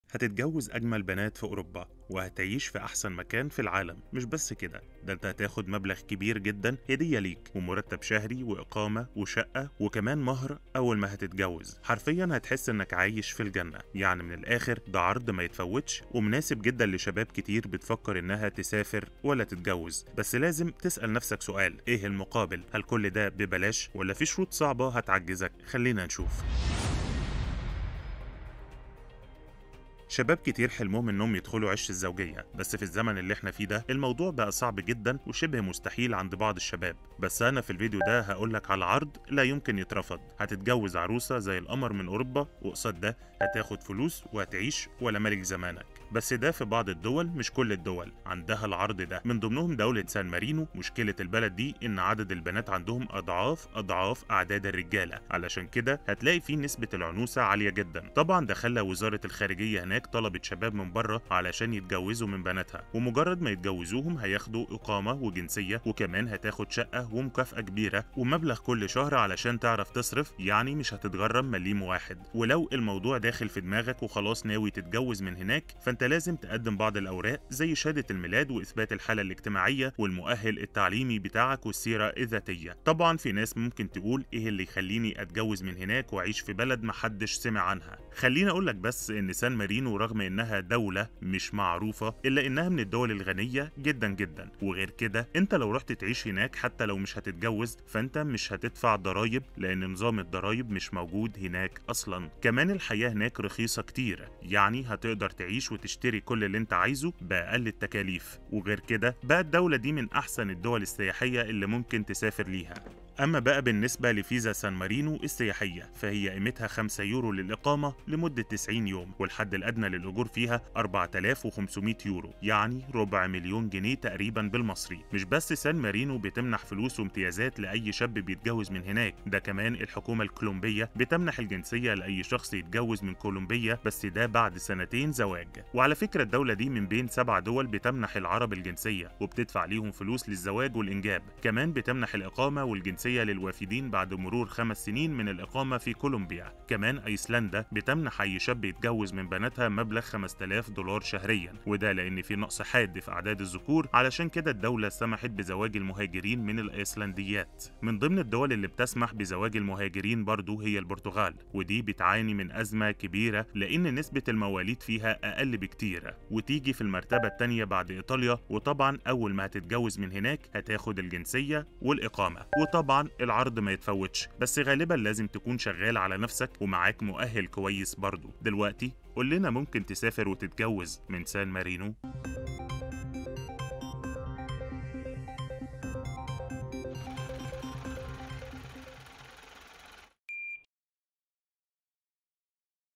هتتجوز أجمل بنات في أوروبا وهتعيش في أحسن مكان في العالم مش بس كده ده أنت هتاخد مبلغ كبير جدا هدية ليك ومرتب شهري وإقامة وشقة وكمان مهر أول ما هتتجوز حرفيا هتحس إنك عايش في الجنة يعني من الآخر ده عرض ما يتفوتش ومناسب جدا لشباب كتير بتفكر إنها تسافر ولا تتجوز بس لازم تسأل نفسك سؤال إيه المقابل هل كل ده ببلاش ولا في شروط صعبة هتعجزك خلينا نشوف شباب كتير حلمهم انهم يدخلوا عش الزوجية بس في الزمن اللي احنا فيه ده الموضوع بقى صعب جدا وشبه مستحيل عند بعض الشباب بس انا في الفيديو ده هقولك على عرض لا يمكن يترفض هتتجوز عروسة زي القمر من اوروبا وقصاد ده هتاخد فلوس وهتعيش ولا ملك زمانك بس ده في بعض الدول مش كل الدول عندها العرض ده من ضمنهم دولة سان مارينو مشكلة البلد دي ان عدد البنات عندهم اضعاف اضعاف اعداد الرجالة علشان كده هتلاقي فيه نسبة العنوسة عالية جدا طبعا ده خلى وزارة الخارجية هناك طلبت شباب من بره علشان يتجوزوا من بناتها ومجرد ما يتجوزوهم هياخدوا اقامة وجنسية وكمان هتاخد شقة ومكافأة كبيرة ومبلغ كل شهر علشان تعرف تصرف يعني مش هتتغرم مليم واحد ولو الموضوع داخل في دماغك وخلاص ناوي تتجوز من هناك فانت لازم تقدم بعض الاوراق زي شهادة الميلاد واثبات الحالة الاجتماعية والمؤهل التعليمي بتاعك والسيرة الذاتية طبعا في ناس ممكن تقول ايه اللي يخليني اتجوز من هناك واعيش في بلد محدش سمع عنها خليني اقولك بس ان سان مارينو رغم انها دولة مش معروفة الا انها من الدول الغنية جدا جدا وغير كده انت لو رحت تعيش هناك حتى لو مش هتتجوز فانت مش هتدفع ضرايب لان نظام الضرايب مش موجود هناك اصلا كمان الحياة هناك رخيصة كتير يعني هتقدر تعيش وتشتري كل اللي انت عايزه باقل التكاليف وغير كده بقى الدولة دي من احسن الدول السياحية اللي ممكن تسافر ليها أما بقى بالنسبة لفيزا سان مارينو السياحية فهي قيمتها 5 يورو للإقامة لمدة 90 يوم والحد الأدنى للأجور فيها 4500 يورو يعني ربع مليون جنيه تقريبا بالمصري مش بس سان مارينو بتمنح فلوس وامتيازات لأي شاب بيتجوز من هناك ده كمان الحكومة الكولومبية بتمنح الجنسية لأي شخص يتجوز من كولومبيا بس ده بعد سنتين زواج وعلى فكرة الدولة دي من بين سبع دول بتمنح العرب الجنسية وبتدفع ليهم فلوس للزواج والإنجاب كمان بتمنح الإقامة والجنسية الجنسية للوافدين بعد مرور خمس سنين من الإقامة في كولومبيا كمان أيسلندا بتمنح أي شاب يتجوز من بناتها مبلغ 5000 دولار شهريا وده لأن في نقص حاد في أعداد الذكور علشان كده الدولة سمحت بزواج المهاجرين من الأيسلنديات من ضمن الدول اللي بتسمح بزواج المهاجرين برضو هي البرتغال ودي بتعاني من أزمة كبيرة لأن نسبة المواليد فيها أقل بكتير وتيجي في المرتبة التانية بعد إيطاليا وطبعا أول ما هتتجوز من هناك هتاخد الجنسية والإقامة وطبعا العرض ما يتفوتش بس غالبا لازم تكون شغال على نفسك ومعاك مؤهل كويس برضه دلوقتي قول لنا ممكن تسافر وتتجوز من سان مارينو